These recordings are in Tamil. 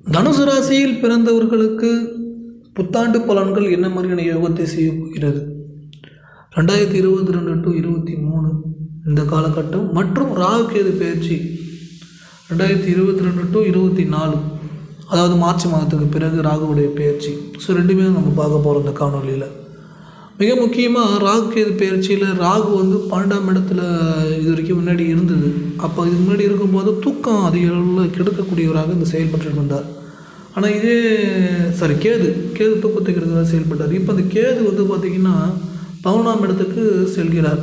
தனுசு ராசியில் பிறந்தவர்களுக்கு புத்தாண்டு பலன்கள் என்ன மாதிரியான யோகத்தை செய்ய போகிறது ரெண்டாயிரத்தி இருபத்தி ரெண்டு டு இருபத்தி மூணு இந்த காலகட்டம் மற்றும் ராகு கேது பயிற்சி ரெண்டாயிரத்தி இருபத்தி ரெண்டு டு இருபத்தி நாலு அதாவது மார்ச் மாதத்துக்கு பிறகு ராகுவுடைய பயிற்சி ஸோ ரெண்டுமே நம்ம பார்க்க போகிறோம் இந்த காணொலியில் மிக முக்கியமாக ராகு கேது பயிற்சியில் ராகு வந்து பன்னெண்டாம் இடத்துல இது வரைக்கும் முன்னாடி இருந்தது அப்போ இதுக்கு முன்னாடி இருக்கும்போது தூக்கம் அதிக அளவில் கெடுக்கக்கூடியவராக இந்த செயல்பட்டு வந்தார் ஆனால் இதே சாரி கேது கேது தூக்கத்தை கெடுக்கிறதா செயல்பட்டார் இப்போ அந்த கேது வந்து பார்த்திங்கன்னா பதினொன்றாம் இடத்துக்கு செல்கிறார்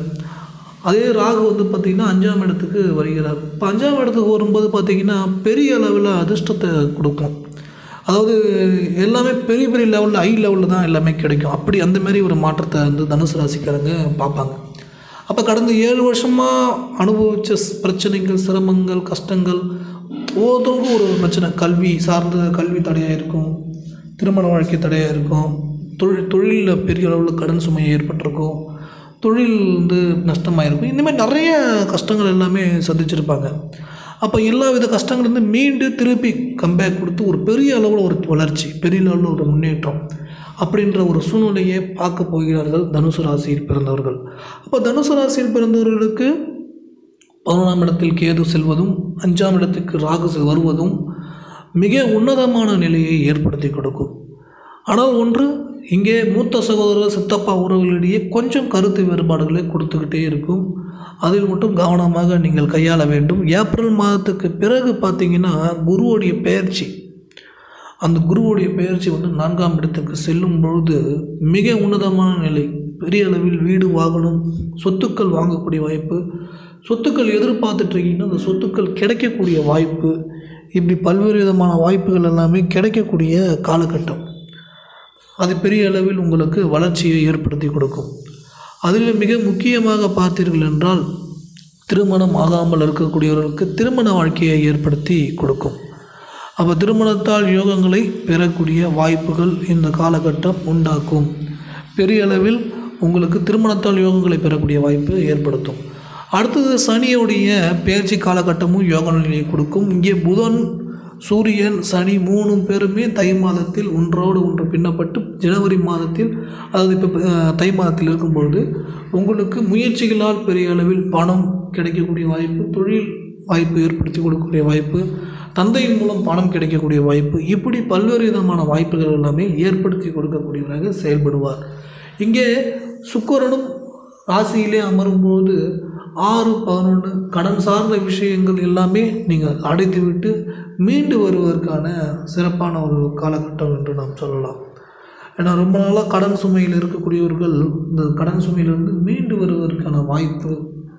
அதே ராகு வந்து பார்த்திங்கன்னா அஞ்சாம் இடத்துக்கு வருகிறார் இப்போ அஞ்சாம் இடத்துக்கு வரும்போது பார்த்திங்கன்னா பெரிய அளவில் அதிர்ஷ்டத்தை கொடுக்கும் அதாவது எல்லாமே பெரிய பெரிய லெவலில் ஹை லெவலில் தான் எல்லாமே கிடைக்கும் அப்படி அந்த மாதிரி ஒரு மாற்றத்தை வந்து தனுசு ராசிக்காரங்க பார்ப்பாங்க அப்போ கடந்த ஏழு வருஷமாக அனுபவித்த ஸ்- பிரச்சனைகள் சிரமங்கள் கஷ்டங்கள் ஒவ்வொருத்தருக்கும் ஒரு ஒரு பிரச்சனை கல்வி சார்ந்த கல்வி தடையாக இருக்கும் திருமண வாழ்க்கை தடையாக இருக்கும் தொழில் தொழிலில் பெரிய அளவில் கடன் சுமை ஏற்பட்டிருக்கும் தொழில் வந்து நஷ்டமாக இருக்கும் இந்த மாதிரி நிறைய கஷ்டங்கள் எல்லாமே சந்திச்சிருப்பாங்க அப்போ எல்லா வித கஷ்டங்கள்லேருந்து மீண்டு திருப்பி கம்பேக் கொடுத்து ஒரு பெரிய அளவில் ஒரு வளர்ச்சி பெரிய அளவில் ஒரு முன்னேற்றம் அப்படின்ற ஒரு சூழ்நிலையை பார்க்க போகிறார்கள் தனுசு ராசியில் பிறந்தவர்கள் அப்போ தனுசு ராசியில் பிறந்தவர்களுக்கு பதினொன்றாம் இடத்தில் கேது செல்வதும் அஞ்சாம் இடத்துக்கு ராகு செ- வருவதும் மிக உன்னதமான நிலையை ஏற்படுத்தி கொடுக்கும் ஆனால் ஒன்று இங்கே மூத்த சகோதரர் சித்தப்பா உறவுகளிடையே கொஞ்சம் கருத்து வேறுபாடுகளை கொடுத்துக்கிட்டே இருக்கும் அதில் மட்டும் கவனமாக நீங்கள் கையாள வேண்டும் ஏப்ரல் மாதத்துக்கு பிறகு பார்த்தீங்கன்னா குருவுடைய பெயர்ச்சி அந்த குருவுடைய பெயர்ச்சி வந்து நான்காம் இடத்துக்கு செல்லும் பொழுது மிக உன்னதமான நிலை பெரிய அளவில் வீடு வாகனம் சொத்துக்கள் வாங்கக்கூடிய வாய்ப்பு சொத்துக்கள் எதிர்பார்த்துட்டு இருக்கீங்கன்னா அந்த சொத்துக்கள் கிடைக்கக்கூடிய வாய்ப்பு இப்படி பல்வேறு விதமான வாய்ப்புகள் எல்லாமே கிடைக்கக்கூடிய காலகட்டம் அது பெரிய அளவில் உங்களுக்கு வளர்ச்சியை ஏற்படுத்தி கொடுக்கும் அதில் மிக முக்கியமாக பார்த்தீர்கள் என்றால் திருமணம் ஆகாமல் இருக்கக்கூடியவர்களுக்கு திருமண வாழ்க்கையை ஏற்படுத்தி கொடுக்கும் அப்போ திருமணத்தால் யோகங்களை பெறக்கூடிய வாய்ப்புகள் இந்த காலகட்டம் உண்டாக்கும் பெரிய அளவில் உங்களுக்கு திருமணத்தால் யோகங்களை பெறக்கூடிய வாய்ப்பு ஏற்படுத்தும் அடுத்தது சனியுடைய பெயர்ச்சி காலகட்டமும் யோக நிலையை கொடுக்கும் இங்கே புதன் சூரியன் சனி மூணு பேருமே தை மாதத்தில் ஒன்றோடு ஒன்று பின்னப்பட்டு ஜனவரி மாதத்தில் அதாவது இப்போ அஹ், தை மாதத்தில் இருக்கும்பொழுது உங்களுக்கு முயற்சிகளால் பெரிய அளவில் பணம் கிடைக்கக்கூடிய வாய்ப்பு தொழில் வாய்ப்பு ஏற்படுத்தி கொடுக்கக்கூடிய வாய்ப்பு தந்தையின் மூலம் பணம் கிடைக்கக்கூடிய வாய்ப்பு இப்படி பல்வேறு விதமான வாய்ப்புகள் எல்லாமே ஏற்படுத்தி கொடுக்கக்கூடியவராக செயல்படுவார் இங்கே சுக்கிரனும் ராசியிலே அமரும்போது ஆறு பதினொன்று கடன் சார்ந்த விஷயங்கள் எல்லாமே நீங்கள் அடைத்துவிட்டு மீண்டு வருவதற்கான சிறப்பான ஒரு காலகட்டம் என்று நாம் சொல்லலாம் ஏன்னா ரொம்ப நாளாக கடன் சுமையில் இருக்கக்கூடியவர்கள் இந்த கடன் சுமையிலிருந்து மீண்டு வருவதற்கான வாய்ப்பு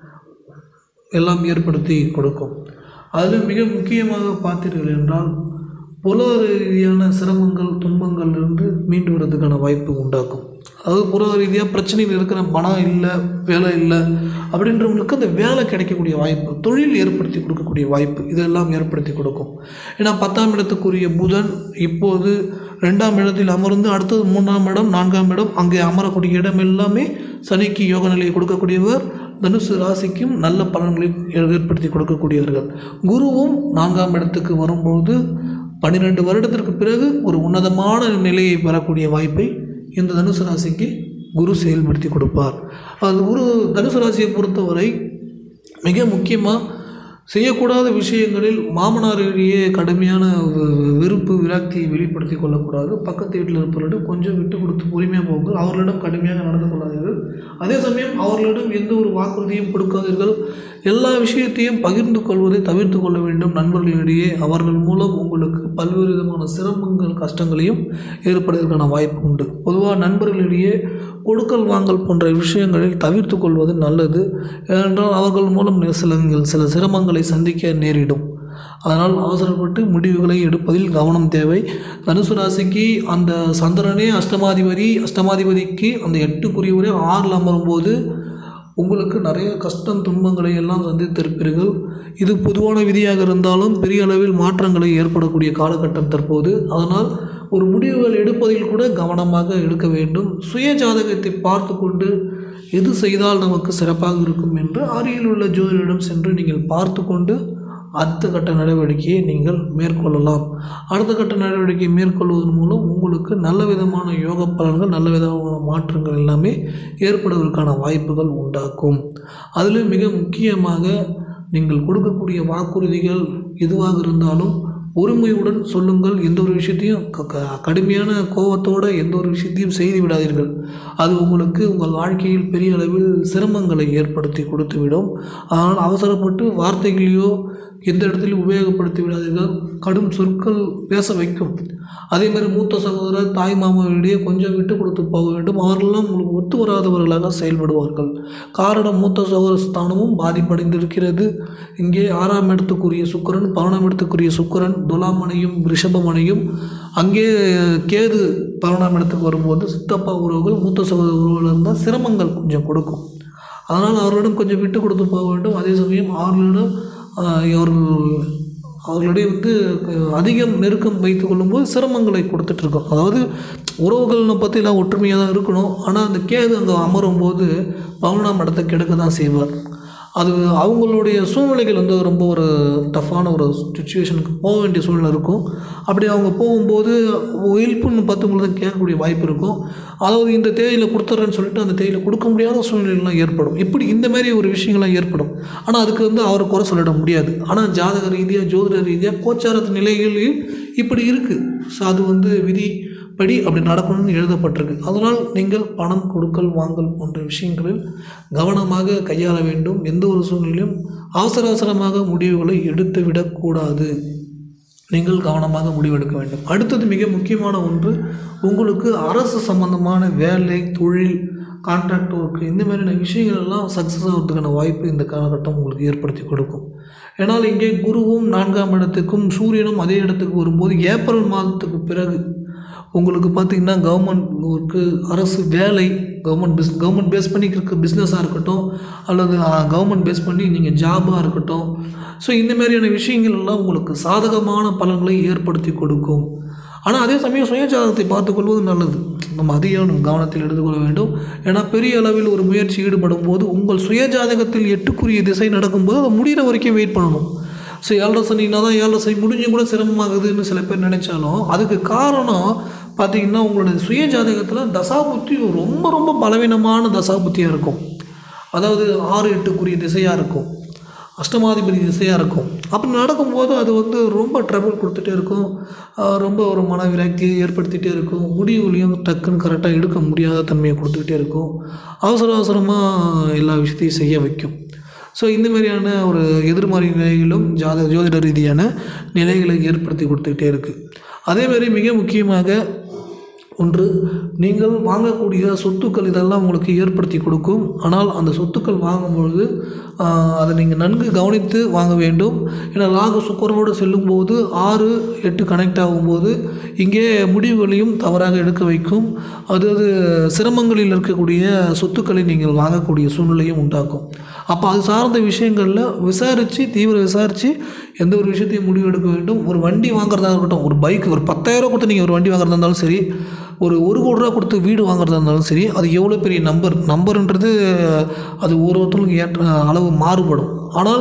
எல்லாம் ஏற்படுத்தி கொடுக்கும் அதில் மிக முக்கியமாக பார்த்தீர்கள் என்றால் பொருளாதார ரீதியான சிரமங்கள் துன்பங்கள்லேருந்து மீண்டு வரதுக்கான வாய்ப்பு உண்டாக்கும் அதாவது பொருளாதார ரீதியாக பிரச்சனைகள் இருக்கிற பணம் இல்லை வேலை இல்லை அப்படின்றவங்களுக்கு அந்த வேலை கிடைக்கக்கூடிய வாய்ப்பு தொழில் ஏற்படுத்தி கொடுக்கக்கூடிய வாய்ப்பு இதெல்லாம் ஏற்படுத்தி கொடுக்கும் ஏன்னா பத்தாம் இடத்துக்குரிய புதன் இப்போது ரெண்டாம் இடத்தில் அமர்ந்து அடுத்தது மூணாம் இடம் நான்காம் இடம் அங்கே அமரக்கூடிய இடம் எல்லாமே சனிக்கு யோக நிலையை கொடுக்கக்கூடியவர் தனுசு ராசிக்கும் நல்ல பலன்களை ஏற்படுத்தி கொடுக்கக்கூடியவர்கள் குருவும் நான்காம் இடத்துக்கு வரும்போது பன்னிரெண்டு வருடத்திற்கு பிறகு ஒரு உன்னதமான நிலையை பெறக்கூடிய வாய்ப்பை இந்த தனுசு ராசிக்கு குரு செயல்படுத்தி கொடுப்பார் அது குரு தனுசு ராசியை பொறுத்தவரை மிக முக்கியமாக செய்யக்கூடாத விஷயங்களில் மாமனாரிடையே கடுமையான வெ- வெறுப்பு விரக்தியை வெளிப்படுத்தி கொள்ளக்கூடாது பக்கத்து வீட்டில் இருப்பவர்களிடம் கொஞ்சம் விட்டு கொடுத்து பொறுமையாக போங்கள் அவர்களிடம் கடுமையாக நடந்து கொள்ளாதீர்கள் அதே சமயம் அவர்களிடம் எந்த ஒரு வாக்குறுதியும் கொடுக்காதீர்கள் எல்லா விஷயத்தையும் பகிர்ந்து கொள்வதை தவிர்த்து கொள்ள வேண்டும் நண்பர்களிடையே அவர்கள் மூலம் உங்களுக்கு பல்வேறு விதமான சிரமங்கள் கஷ்டங்களையும் ஏற்படுவதற்கான வாய்ப்பு உண்டு பொதுவாக நண்பர்களிடையே கொடுக்கல் வாங்கல் போன்ற விஷயங்களில் தவிர்த்து கொள்வது நல்லது ஏனென்றால் அவர்கள் மூலம் சில நீங்கள் சில சிரமங்களை சந்திக்க நேரிடும் அதனால் அவசரப்பட்டு முடிவுகளை எடுப்பதில் கவனம் தேவை தனுசு ராசிக்கு அந்த சந்திரனே அஷ்டமாதிபதி அஷ்டமாதிபதிக்கு அந்த எட்டுக்குரியவரே ஆறில் அமரும்போது உங்களுக்கு நிறைய கஷ்டம் துன்பங்களை எல்லாம் சந்தித்திருப்பீர்கள் இது பொதுவான விதியாக இருந்தாலும் பெரிய அளவில் மாற்றங்களை ஏற்படக்கூடிய காலகட்டம் தற்போது அதனால் ஒரு முடிவுகள் எடுப்பதில் கூட கவனமாக எடுக்க வேண்டும் சுய ஜாதகத்தை பார்த்து கொண்டு எது செய்தால் நமக்கு சிறப்பாக இருக்கும் என்று அருகில் உள்ள ஜோதிடரிடம் சென்று நீங்கள் பார்த்து கொண்டு அடுத்த கட்ட நடவடிக்கையை நீங்கள் மேற்கொள்ளலாம் அடுத்த கட்ட நடவடிக்கை மேற்கொள்வதன் மூலம் உங்களுக்கு நல்ல விதமான யோக பலன்கள் நல்ல விதமான மாற்றங்கள் எல்லாமே ஏற்படுவதற்கான வாய்ப்புகள் உண்டாக்கும் அதில் மிக முக்கியமாக நீங்கள் கொடுக்கக்கூடிய வாக்குறுதிகள் எதுவாக இருந்தாலும் ஒருமையுடன் சொல்லுங்கள் எந்த ஒரு விஷயத்தையும் க- க- கடுமையான கோபத்தோடு எந்த ஒரு விஷயத்தையும் செய்து விடாதீர்கள் அது உங்களுக்கு உங்கள் வாழ்க்கையில் பெரிய அளவில் சிரமங்களை ஏற்படுத்தி கொடுத்துவிடும் ஆனால் அவசரப்பட்டு வார்த்தைகளையோ எந்த இடத்திலும் உபயோகப்படுத்தி விடாதீர்கள் கடும் சொற்கள் பேச வைக்கும் அதே மாதிரி மூத்த சகோதரர் தாய் மாமாவிடையே கொஞ்சம் விட்டு கொடுத்து போக வேண்டும் அவர்களெல்லாம் உங்களுக்கு ஒத்து வராதவர்களாக செயல்படுவார்கள் காரணம் மூத்த சகோதர ஸ்தானமும் பாதிப்படைந்திருக்கிறது இங்கே ஆறாம் இடத்துக்குரிய சுக்கிரன் பதினொன்றாம் இடத்துக்குரிய சுக்கிரன் துலாமனையும் ரிஷபமனையும் அங்கே கேது பதினொன்றாம் இடத்துக்கு வரும்போது சித்தப்பா உறவுகள் மூத்த சகோதர உறவுகள் இருந்தால் சிரமங்கள் கொஞ்சம் கொடுக்கும் அதனால் அவர்களிடம் கொஞ்சம் விட்டு கொடுத்து போக வேண்டும் அதே சமயம் அவர்களிடம் ஆஹ், அவர்கள் அவர்களிடையே வந்து அஹ், அதிகம் நெருக்கம் வைத்து கொள்ளும்போது சிரமங்களை கொடுத்துட்ருக்கோம் அதாவது உறவுகளை பற்றிலாம் ஒற்றுமையாக தான் இருக்கணும் ஆனால் அந்த கேது அங்கே அமரும் போது பவுனாம் இடத்தை கெடுக்க தான் செய்வார் அது அவங்களுடைய சூழ்நிலைகள் வந்து ரொம்ப ஒரு டஃப்பான ஒரு சுச்சுவேஷனுக்கு போக வேண்டிய சூழ்நிலை இருக்கும் அப்படி அவங்க போகும்போது ஹெல்ப்புன்னு பார்த்து உங்களுக்கு கேட்கக்கூடிய வாய்ப்பு இருக்கும் அதாவது இந்த தேதியில் கொடுத்துட்றேன்னு சொல்லிட்டு அந்த தேதியில் கொடுக்க முடியாத சூழ்நிலைகள்லாம் ஏற்படும் இப்படி இந்த மாதிரி ஒரு விஷயங்கள்லாம் ஏற்படும் ஆனால் அதுக்கு வந்து அவரை குறை சொல்லிட முடியாது ஆனால் ஜாதக ரீதியாக ஜோதிட ரீதியாக கோச்சாரத்து நிலைகளில் இப்படி இருக்குது ஸோ அது வந்து விதி படி அப்படி நடக்கணும்னு எழுதப்பட்டிருக்கு அதனால் நீங்கள் பணம் கொடுக்கல் வாங்கல் போன்ற விஷயங்களில் கவனமாக கையாள வேண்டும் எந்த ஒரு சூழ்நிலையும் அவசர அவசரமாக முடிவுகளை எடுத்து விடக்கூடாது நீங்கள் கவனமாக முடிவெடுக்க வேண்டும் அடுத்தது மிக முக்கியமான ஒன்று உங்களுக்கு அரசு சம்பந்தமான வேலை தொழில் கான்ட்ராக்ட் ஒர்க் இந்த மாதிரியான விஷயங்கள் எல்லாம் சக்ஸஸ் ஆகிறதுக்கான வாய்ப்பு இந்த காலகட்டம் உங்களுக்கு ஏற்படுத்தி கொடுக்கும் ஏன்னால் இங்கே குருவும் நான்காம் இடத்துக்கும் சூரியனும் அதே இடத்துக்கு வரும்போது ஏப்ரல் மாதத்துக்கு பிறகு உங்களுக்கு பார்த்தீங்கன்னா கவர்மெண்ட் ஒர்க்கு அரசு வேலை கவர்மெண்ட் பிஸ் கவர்மெண்ட் பேஸ் பண்ணி இருக்க பிஸ்னஸாக இருக்கட்டும் அல்லது கவர்மெண்ட் பேஸ் பண்ணி நீங்கள் ஜாபாக இருக்கட்டும் ஸோ இந்த மாதிரியான விஷயங்கள் எல்லாம் உங்களுக்கு சாதகமான பலன்களை ஏற்படுத்தி கொடுக்கும் ஆனால் அதே சமயம் சுயஜாதகத்தை பார்த்துக்கொள்வது நல்லது நம்ம அதிகம் கவனத்தில் எடுத்துக்கொள்ள வேண்டும் ஏன்னா பெரிய அளவில் ஒரு முயற்சி ஈடுபடும் போது உங்கள் சுயஜாதகத்தில் எட்டுக்குரிய திசை நடக்கும்போது அதை முடிகிற வரைக்கும் வெயிட் பண்ணணும் ஸோ ஏழரை சனினா தான் ஏழரை சனி முடிஞ்சும் கூட சிரமமாகுதுன்னு சில பேர் நினைச்சாலும் அதுக்கு காரணம் பார்த்தீங்கன்னா உங்களுடைய சுய ஜாதகத்தில் தசாபுத்தி ரொம்ப ரொம்ப பலவீனமான தசாபுத்தியாக இருக்கும் அதாவது ஆறு எட்டுக்குரிய திசையாக இருக்கும் அஷ்டமாதிபதி திசையாக இருக்கும் அப்படி நடக்கும்போது அது வந்து ரொம்ப ட்ரபிள் கொடுத்துட்டே இருக்கும் ஆஹ் ரொம்ப ஒரு மன விரக்தியை ஏற்படுத்திகிட்டே இருக்கும் முடிவுலையும் டக்குன்னு கரெக்டாக எடுக்க முடியாத தன்மையை கொடுத்துக்கிட்டே இருக்கும் அவசர அவசரமாக எல்லா விஷயத்தையும் செய்ய வைக்கும் ஸோ இந்த மாதிரியான ஒரு எதிர்மறை நிலைகளும் ஜாத ஜோதிட ரீதியான நிலைகளை ஏற்படுத்தி கொடுத்துக்கிட்டே இருக்குது அதேமாதிரி மிக முக்கியமாக ஒன்று நீங்கள் வாங்கக்கூடிய சொத்துக்கள் இதெல்லாம் உங்களுக்கு ஏற்படுத்தி கொடுக்கும் ஆனால் அந்த சொத்துக்கள் வாங்கும்பொழுது ஆஹ், அதை நீங்கள் நன்கு கவனித்து வாங்க வேண்டும் ஏன்னா ராகு சுக்கரனோடு செல்லும்போது ஆறு எட்டு கனெக்ட் ஆகும்போது இங்கே முடிவுகளையும் தவறாக எடுக்க வைக்கும் அதாவது சிரமங்களில் இருக்கக்கூடிய சொத்துக்களை நீங்கள் வாங்கக்கூடிய சூழ்நிலையும் உண்டாக்கும் அப்போ அது சார்ந்த விஷயங்களில் விசாரித்து தீவிர விசாரித்து எந்த ஒரு விஷயத்தையும் முடிவு எடுக்க வேண்டும் ஒரு வண்டி வாங்குறதா இருக்கட்டும் ஒரு பைக் ஒரு பத்தாயிரம் கொடுத்து நீங்கள் ஒரு வண்டி வாங்குறதா இருந்தாலும் சரி ஒரு ஒரு கோடி ரூபா கொடுத்து வீடு வாங்குறதா இருந்தாலும் சரி அது எவ்வளோ பெரிய நம்பர் நம்பருன்றது அது ஒரு ஒருத்தருக்கு ஏற்ற அளவு மாறுபடும் ஆனால்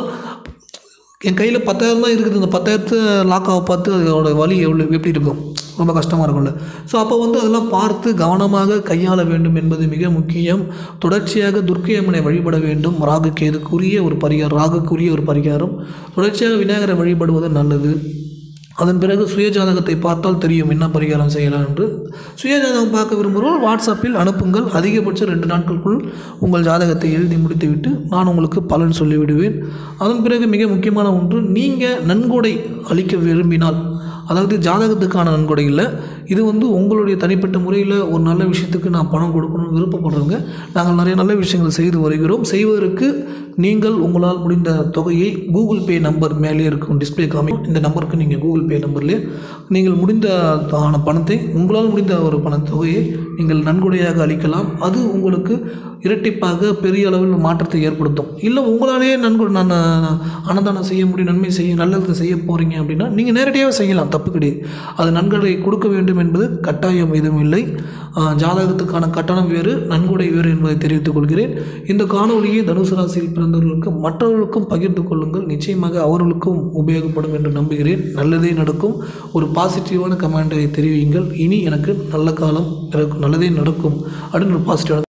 என் கையில் பத்தாயிரம் தான் இருக்குது அந்த பத்தாயிரத்தை லாக்காவை பார்த்து அதோட வலி எவ்வளோ எப்படி இருக்கும் ரொம்ப கஷ்டமாக இருக்கும்ல ஸோ அப்போ வந்து அதெல்லாம் பார்த்து கவனமாக கையாள வேண்டும் என்பது மிக முக்கியம் தொடர்ச்சியாக துர்க்கை அம்மனை வழிபட வேண்டும் ராகு கேதுக்குரிய ஒரு பரிகாரம் ராகுக்குரிய ஒரு பரிகாரம் தொடர்ச்சியாக விநாயகரை வழிபடுவது நல்லது அதன் பிறகு சுயஜாதகத்தை பார்த்தால் தெரியும் என்ன பரிகாரம் செய்யலாம் என்று சுயஜாதகம் பார்க்க விரும்புகிறவர்கள் வாட்ஸ்அப்பில் அனுப்புங்கள் அதிகபட்சம் ரெண்டு நாட்களுக்குள் உங்கள் ஜாதகத்தை எழுதி முடித்துவிட்டு நான் உங்களுக்கு பலன் சொல்லிவிடுவேன் அதன் பிறகு மிக முக்கியமான ஒன்று நீங்கள் நன்கொடை அளிக்க விரும்பினால் அதாவது ஜாதகத்துக்கான நன்கொடை இல்லை இது வந்து உங்களுடைய தனிப்பட்ட முறையில் ஒரு நல்ல விஷயத்துக்கு நான் பணம் கொடுக்கணும்னு விருப்பப்படுறவங்க நாங்கள் நிறைய நல்ல விஷயங்கள் செய்து வருகிறோம் செய்வதற்கு நீங்கள் உங்களால் முடிந்த தொகையை கூகுள் பே நம்பர் மேலே இருக்கும் டிஸ்பிளே காமி இந்த நம்பருக்கு நீங்கள் கூகுள் பே நம்பர்லேயே நீங்கள் முடிந்த ஆன பணத்தை உங்களால் முடிந்த ஒரு பண தொகையை நீங்கள் நன்கொடையாக அளிக்கலாம் அது உங்களுக்கு இரட்டிப்பாக பெரிய அளவில் மாற்றத்தை ஏற்படுத்தும் இல்லை உங்களாலேயே நன்கொடை நான் அன்னதானம் செய்ய முடியும் நன்மை செய்ய நல்லது செய்ய போகிறீங்க அப்படின்னா நீங்கள் நேரடியாக செய்யலாம் தப்பு கிடையாது அது நன்கொடை கொடுக்க வேண்டும் என்பது கட்டாயம் எதுவும் இல்லை ஆஹ் ஜாதகத்துக்கான கட்டணம் வேறு நன்கொடை வேறு என்பதை தெரிவித்துக் கொள்கிறேன் இந்த காணொலியை தனுசு ராசியில் பிறந்தவர்களுக்கு மற்றவர்களுக்கும் பகிர்ந்து கொள்ளுங்கள் நிச்சயமாக அவர்களுக்கும் உபயோகப்படும் என்று நம்புகிறேன் நல்லதே நடக்கும் ஒரு பாசிட்டிவான கமெண்டை தெரிவியுங்கள் இனி எனக்கு நல்ல காலம் எனக்கு நல்லதே நடக்கும் அப்படின்னு ஒரு பாசிட்டிவான